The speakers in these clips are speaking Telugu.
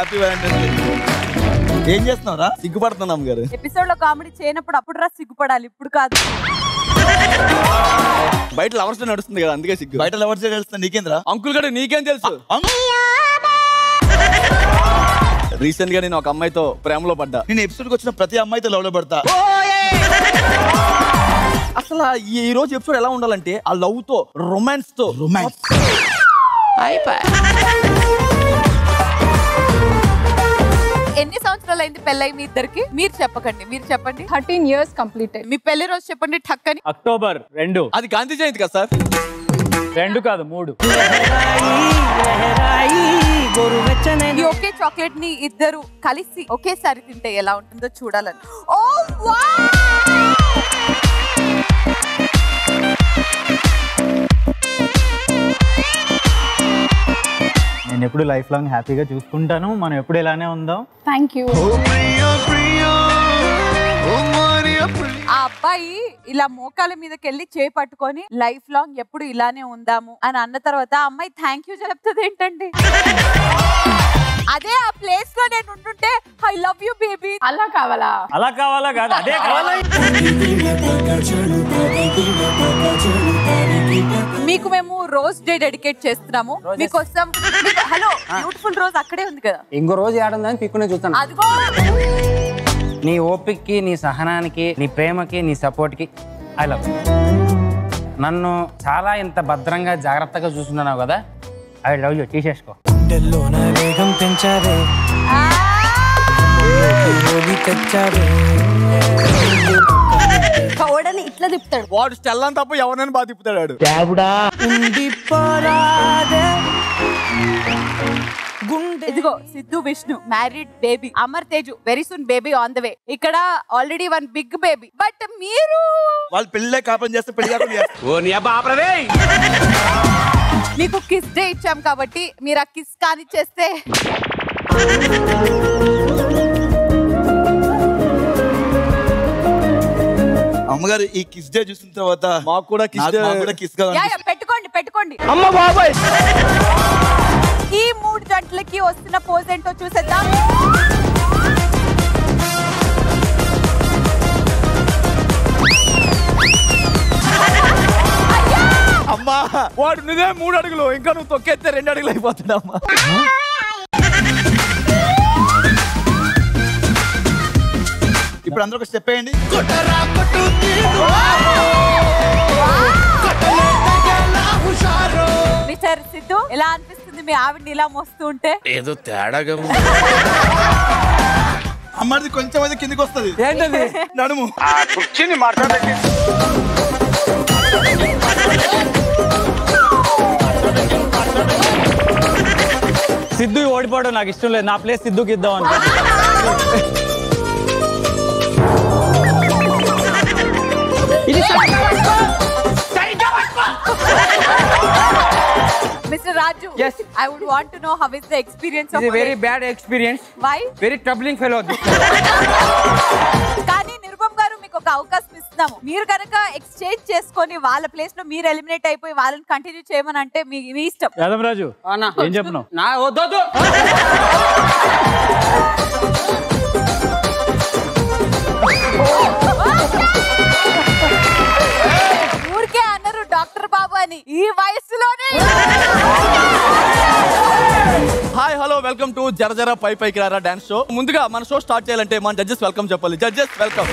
హ్యాపీ వ్యాలంటైన్స్ ఏం చేస్తున్నావురా సిగ్గుపడుతున్నాం గారు ఎపిసోడ్ లో కామెడీ చేయనప్పుడు అప్పుడు రా సిగ్గుపడాలి ఇప్పుడు కాదు బయట లవర్స్ నడుస్తుంది కదా అందుకే సిగ్గు బయట లవర్స్ తెలుస్తున్నా నీకేంద్రా అంకుల్ గడు నీకేం తెలుసు రీసెంట్ గా నేను ఒక అమ్మాయితో ప్రేమలో పడ్డా నేను ఎపిసోడ్ కి వచ్చిన ప్రతి అమ్మాయితో లవ్ లో పడతా అసలు ఈ ఈ రోజు ఎపిసోడ్ ఎలా ఉండాలంటే ఆ లవ్ తో రొమాన్స్ తో రొమాన్స్ ఎన్ని సంవత్సరాలు అయింది పెళ్ళై మీ ఇద్దరికి మీరు చెప్పకండి మీరు చెప్పండి థర్టీన్ ఇయర్స్ కంప్లీటెడ్ మీ పెళ్లి రోజు చెప్పండి ఠక్కని అక్టోబర్ రెండు అది గాంధీ జయంతి కదా సార్ రెండు కాదు మూడు ఈ ఒకే చాక్లెట్ ని ఇద్దరు కలిసి ఒకేసారి తింటే ఎలా ఉంటుందో చూడాలని ఓ నేను ఎప్పుడు లైఫ్ లాంగ్ హ్యాపీగా చూసుకుంటాను మనం ఎప్పుడు ఇలానే ఉందాం థ్యాంక్ యూ ఆ అబ్బాయి ఇలా మోకాల మీదకి వెళ్ళి చేయి పట్టుకొని లైఫ్ లాంగ్ ఎప్పుడు ఇలానే ఉందాము అని అన్న తర్వాత ఆ అమ్మాయి థ్యాంక్ యూ చెప్తుంది ఏంటండి అదే ఆ ప్లేస్ లో నేను ఉంటుంటే ఐ లవ్ యూ బేబీ అలా కావాలా అలా కావాలా కాదు అదే కావాలా మీకు మేము రోజ్ డే డెడికేట్ చేస్తున్నాము మీకోసం మీకు- హలో బ్యూటిఫుల్ రోజ్ అక్కడే ఉంది కదా ఇంకో రోజు ఏడుందని పిక్కునే చూస్తాను అదిగో నీ ఓపిక్కి నీ సహనానికి నీ ప్రేమకి నీ సపోర్ట్కి ఐ లవ్ నన్ను చాలా ఇంత భద్రంగా జాగ్రత్తగా చూసుకున్నావు కదా ఐ లవ్ యూ తీసేసుకో గుండెల్లోన వేగం పెంచావే ఓడి తెచ్చావే కవడని ఇట్లా తిప్పుతాడు వాడు స్టెల్లని తప్ప ఎవరినైనా బాగా తిప్పుతాడు వాడు. ఉండిపోరాదే గుండె ఇదిగో Siddhu Vishnu married baby Amar Teju very soon baby on the way ఇక్కడ already one big baby but మీరు వాళ్ళు పెళ్ళే కాపం చేస్తే పెళ్లి కాకుండా చేస్తారు. మీకు కిస్ డే ఇచ్చాం కాబట్టి మీరు ఆ కిస్ కాని చేస్తే అమ్మగారు ఈ కిస్ డే చూసిన తర్వాత మాకు కూడా kiss నాకు- day- మాకు కూడా కిస్ కదా యా, యా, పెట్టుకోండి పెట్టుకోండి అమ్మ బాబాయ్ ఈ మూడు జంటలకి వస్తున్న పోజ్ ఏంటో చూసేద్దాం అమ్మా వాడు నువ్వే మూడు అడుగులు ఇంకా నువ్వు తొక్కేస్తే రెండు అడుగులు అయిపోతుంది అమ్మా ఇప్పుడు అందరూ ఒక స్టెప్ వేయండి మిస్టర్ సిద్ధు ఎలా అనిపిస్తుంది మీ ఆవిడని ఇలా మోస్తూ ఉంటే ఏదో తేడాగా అమ్మది కొంచెం అయితే కిందికి వస్తుంది ఏంటది నడుము సిద్ధు ఓడిపోవడం నాకు ఇష్టం లేదు నా ప్లేస్ సిద్ధుకి ఇద్దాం అనుకుంటున్నా mister Raju Yes. I would want to know how is the experience ఇది of very bad experience why very troubling fellow కానీ నిరుపమ్ గారు మీకు ఒక అవకాశం ఇస్తున్నాము మీరు కనుక ఎక్స్చేంజ్ చేసుకొని వాళ్ళ ప్లేస్ లో మీరు ఎలిమినేట్ అయిపోయి వాళ్ళని కంటిన్యూ చేయమని అంటే మీ మీ ఇష్టం యాదవరాజు ఏం చెప్పను నా వద్దొద్దు ఊరికే అన్నారు డాక్టర్ బాబు అని ఈ వయసులోనే హాయ్ హలో వెల్కమ్ టు జర జర పై పైకి రారా డాన్స్ షో ముందుగా మన షో స్టార్ట్ చేయాలంటే మన జడ్జెస్ వెల్కమ్ చెప్పాలి జడ్జెస్ వెల్కమ్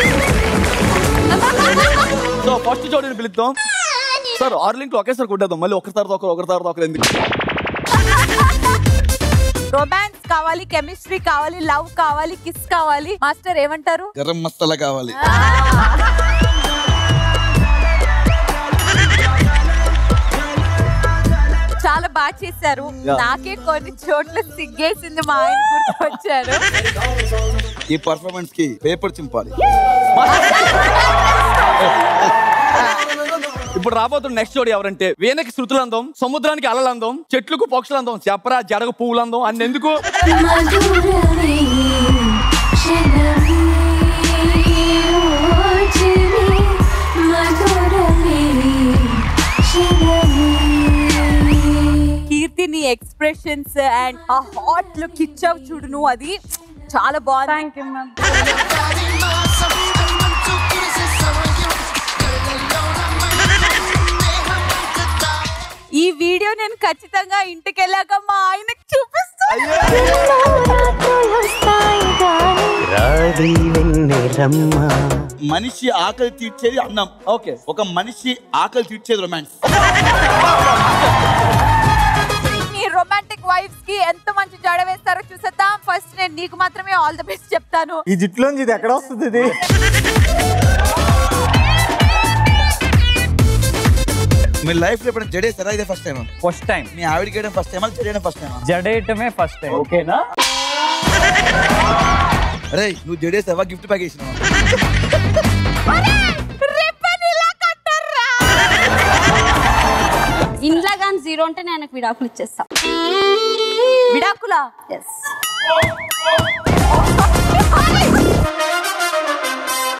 సో ఫస్ట్ జోడీని పిలుద్దాం సార్ ఆరు లింక్ ఒకేసారి కొట్టేద్దాం మళ్ళీ ఒకరి తర్వాత ఒకరు ఒకరి తర్వాత ఒకరు ఎందుకు రొమాన్స్ కావాలి కెమిస్ట్రీ కావాలి లవ్ కావాలి కిస్ కావాలి మాస్టర్ ఏమంటారు గరం మసాలా కావాలి చాలా బాగా చేశారు Yeah. నాకే కొన్ని చోట్ల సిగ్గేసింది మా ఆయన గుర్తొచ్చారు ఈ పర్ఫార్మెన్స్ కి పేపర్ చింపాలి ఇప్పుడు రాబోతున్న నెక్స్ట్ జోడి ఎవరంటే వీణకి శృతులందం సముద్రానికి అలలందం చెట్లకు పక్షులందం చెప్పరా జడగ పువ్వులందం అన్ని ఎందుకు మధురమే క్షణమే ఓచనే మధురమే క్షణమే కీర్తి నీ ఎక్స్ప్రెషన్స్ అండ్ ఆ హాట్ లుక్ ఇచ్చావు చూడు నువ్వు అది చాలా బాగుంది థ్యాంక్ యూ మ్యామ్ ఈ వీడియో నేను ఖచ్చితంగా ఇంటికి వెళ్ళాక మా ఆయనకి చూపిస్తాను మనిషి ఆకలి తీర్చేది అన్నం ఓకే ఒక మనిషి ఆకలి తీర్చేది రొమాన్స్ మీ రొమాంటిక్ వైఫ్స్ కి ఎంత మంచి జడ వేస్తారో చూసేద్దాం ఫస్ట్ నేను నీకు మాత్రమే ఆల్ ది బెస్ట్ చెప్తాను ఈ జుట్టులోంచి ఇది ఎక్కడ వస్తుంది ఇది మీ లైఫ్ లో ఎప్పుడైనా జడేస్తారా ఇదే ఫస్ట్ టైం ఫస్ట్ టైం మీ ఆవిడకి వేయడం ఫస్ట్ టైమా జడేయడం ఫస్ట్ టైమా జడేయటమే ఫస్ట్ టైం ఓకేనా అరే నువ్వు జడేసావా గిఫ్ట్ ప్యాక్ వేసినావా ఇంట్లో కానీ జీరో ఉంటే నేను ఆయనకు విడాకులు ఇచ్చేస్తా విడాకులా ఎస్